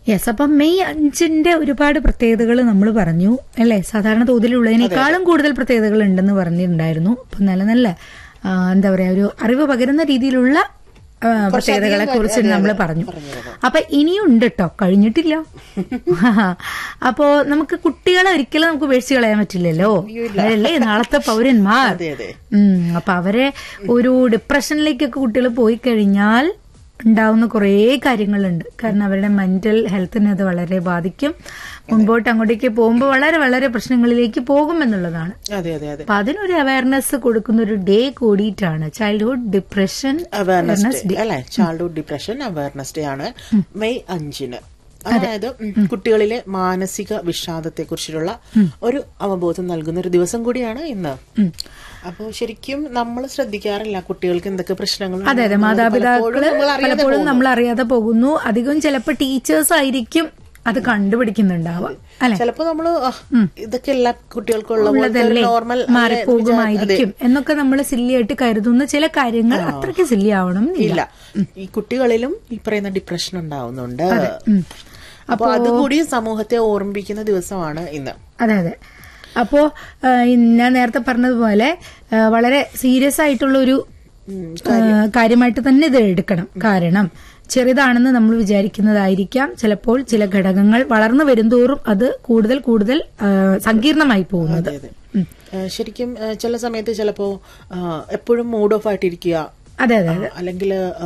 Yes അപ്പം May അഞ്ചിന്റെ ഒരുപാട് പ്രത്യേകതകൾ നമ്മൾ പറഞ്ഞു അല്ലേ സാധാരണ തോതിലുള്ളതിനേക്കാളും കൂടുതൽ പ്രത്യേകതകൾ ഉണ്ടെന്ന് പറഞ്ഞിട്ടുണ്ടായിരുന്നു അപ്പം നല്ല നല്ല ആ, എന്താ പറയാ ഒരു അറിവ് പകരുന്ന രീതിയിലുള്ള ആ, പ്രത്യേകതകളെ കുറിച്ച് നമ്മൾ പറഞ്ഞു അപ്പൊ ഇനിയും ഉണ്ട് കേട്ടോ കഴിഞ്ഞിട്ടില്ല അപ്പോ നമുക്ക് കുട്ടികളെ ഒരിക്കലും നമുക്ക് ഉപേക്ഷിച്ച് കളയാൻ പറ്റില്ലല്ലോ അവരല്ലേ നാളത്തെ പൗരന്മാർ അതെ അതെ ഉം അപ്പൊ അവരെ ഒരു ഡിപ്രഷനിലേക്കൊക്കെ കുട്ടികൾ പോയി കഴിഞ്ഞാൽ ഉണ്ടാവുന്ന കുറേ കാര്യങ്ങളുണ്ട് കാരണം അവരുടെ മെന്റൽ ഹെൽത്തിനെ അത് വളരെ ബാധിക്കും മുൻപോട്ട് അങ്ങോട്ടേക്ക് പോകുമ്പോൾ വളരെ വളരെ പ്രശ്നങ്ങളിലേക്ക് പോകും എന്നുള്ളതാണ് അതെ അതെ അതെ അപ്പൊ അതിനൊരു അവയർനെസ് കൊടുക്കുന്ന ഒരു ഡേ കൂടിയിട്ടാണ് ചൈൽഡ്ഹുഡ് ഡിപ്രഷൻ അവയർനെസ് ഡേ അല്ലെ ചൈൽഡ്ഹുഡ് ഡിപ്രഷൻ അവയർനെസ് ഡേ ആണ് മെയ് അഞ്ചിന് അതായത് ഉം, കുട്ടികളിലെ മാനസിക വിഷാദത്തെ കുറിച്ചുള്ള ഒരു അവബോധം നൽകുന്ന ഒരു ദിവസം കൂടിയാണ് ഇന്ന് അപ്പോ ശരിക്കും നമ്മൾ ശ്രദ്ധിക്കാറില്ല കുട്ടികൾക്ക് എന്തൊക്കെ പ്രശ്നങ്ങൾ അതെ അതെ മാതാപിതാക്കള് പലപ്പോഴും നമ്മൾ അറിയാതെ പോകുന്നു അധികം ചിലപ്പോൾ ടീച്ചേഴ്സ് ആയിരിക്കും അത് കണ്ടുപിടിക്കുന്നുണ്ടാവുക അല്ലെ ചിലപ്പോ നമ്മള് ആ, ഇതൊക്കെ എല്ലാ കുട്ടികൾക്കും ഉള്ള പോലത്തെ ഒരു ഉള്ളതല്ലേ നോർമൽ മാറിപ്പോകുമായിരിക്കും എന്നൊക്കെ നമ്മൾ സില്ലിയായിട്ട് കരുതുന്ന ചില കാര്യങ്ങൾ അത്രയ്ക്ക് സില്ലി ആവണം എന്നില്ല. ഇല്ല ഈ കുട്ടികളിലും ഈ പറയുന്ന ഡിപ്രഷൻ ഉണ്ടാവുന്നുണ്ട് അപ്പൊ അതുകൂടി സമൂഹത്തെ ഓർമ്മിപ്പിക്കുന്ന ദിവസമാണ് ഇന്ന് അതെ അതെ അപ്പോ ആ, ഞാൻ നേരത്തെ പറഞ്ഞതുപോലെ ആ, വളരെ സീരിയസ് ആയിട്ടുള്ള ഒരു കാര്യമായിട്ട് തന്നെ ഇത് എടുക്കണം കാരണം ചെറുതാണെന്ന് നമ്മൾ വിചാരിക്കുന്നതായിരിക്കാം ചിലപ്പോൾ ചില ഘടകങ്ങൾ വളർന്നു വരുംതോറും അത് കൂടുതൽ കൂടുതൽ ആ, സങ്കീർണമായി പോകുന്നത് അതെ ഏഹ് ശരിക്കും ഏഹ് ചില സമയത്ത് ചിലപ്പോ ഏഹ് എപ്പോഴും മൂഡ് ഓഫ് ആയിട്ടിരിക്കുക അതെ അതെ അല്ലെങ്കിൽ